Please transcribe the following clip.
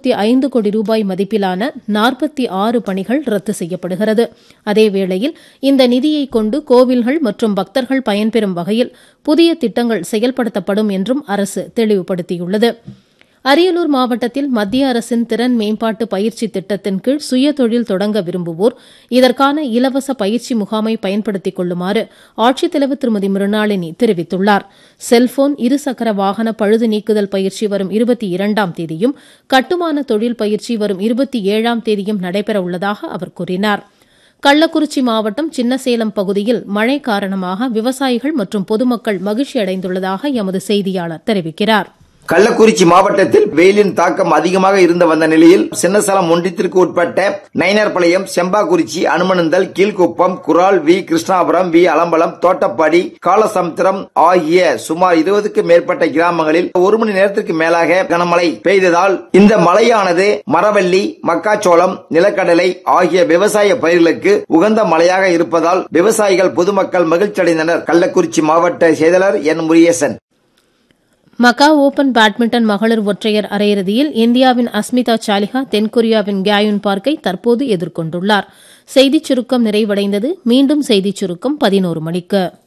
இருபத்தி ஐந்து கோடி ரூபாய் மதிப்பிலான நாற்பத்தி ஆறு பணிகள் ரத்து செய்யப்படுகிறது அதேவேளையில் இந்த நிதியை கொண்டு கோவில்கள் மற்றும் பக்தர்கள் பயன்பெறும் வகையில் புதிய திட்டங்கள் செயல்படுத்தப்படும் என்றும் அரசு தெளிவுபடுத்தியுள்ளது அரியலூர் மாவட்டத்தில் மத்திய அரசின் திறன் மேம்பாட்டு பயிற்சி திட்டத்தின் கீழ் சுயதொழில் தொடங்க விரும்புவோர் இதற்கான இலவச பயிற்சி முகாமை பயன்படுத்திக் கொள்ளுமாறு ஆட்சித்தலைவர் திருமதி மிருணாளினி தெரிவித்துள்ளார் செல்போன் இருசக்கர வாகன பழுது நீக்குதல் பயிற்சி வரும் இருபத்தி இரண்டாம் தேதியும் கட்டுமான தொழில் பயிற்சி வரும் இருபத்தி ஏழாம் தேதியும் நடைபெற உள்ளதாக அவர் கூறினார் கள்ளக்குறிச்சி மாவட்டம் சின்னசேலம் பகுதியில் மழை காரணமாக விவசாயிகள் மற்றும் பொதுமக்கள் மகிழ்ச்சி அடைந்துள்ளதாக எமது செய்தியாளர் தெரிவிக்கிறார் கள்ளக்குறிச்சி மாவட்டத்தில் வெயிலின் தாக்கம் அதிகமாக இருந்து வந்த நிலையில் சின்னசலம் ஒன்றியத்திற்கு உட்பட்ட நயினார்பாளையம் செம்பாக்குறிச்சி அனுமனந்தல் கீழ்குப்பம் குரால் வி கிருஷ்ணாபுரம் வி அலம்பலம் தோட்டப்பாடி காலசமுத்திரம் ஆகிய சுமார் இருபதுக்கு மேற்பட்ட கிராமங்களில் ஒரு மணி நேரத்திற்கு மேலாக கனமழை பெய்ததால் இந்த மழையானது மரவள்ளி மக்காச்சோளம் நிலக்கடலை ஆகிய விவசாய பயிர்களுக்கு உகந்த மழையாக இருப்பதால் விவசாயிகள் பொதுமக்கள் மகிழ்ச்சியடைந்தனர் கள்ளக்குறிச்சி மாவட்ட செயலாளர் என் முரியசன் மக்கா ஓபன் பேட்மிண்டன் மகளிர் ஒற்றையர் அரையிறுதியில் இந்தியாவின் அஸ்மிதா சாலிஹா தென்கொரியாவின் கேயுன் பார்க்கை தற்போது எதிர்கொண்டுள்ளார் செய்திச் சுருக்கம் நிறைவடைந்தது மீண்டும் செய்திச் சுருக்கம் பதினோரு மணிக்கு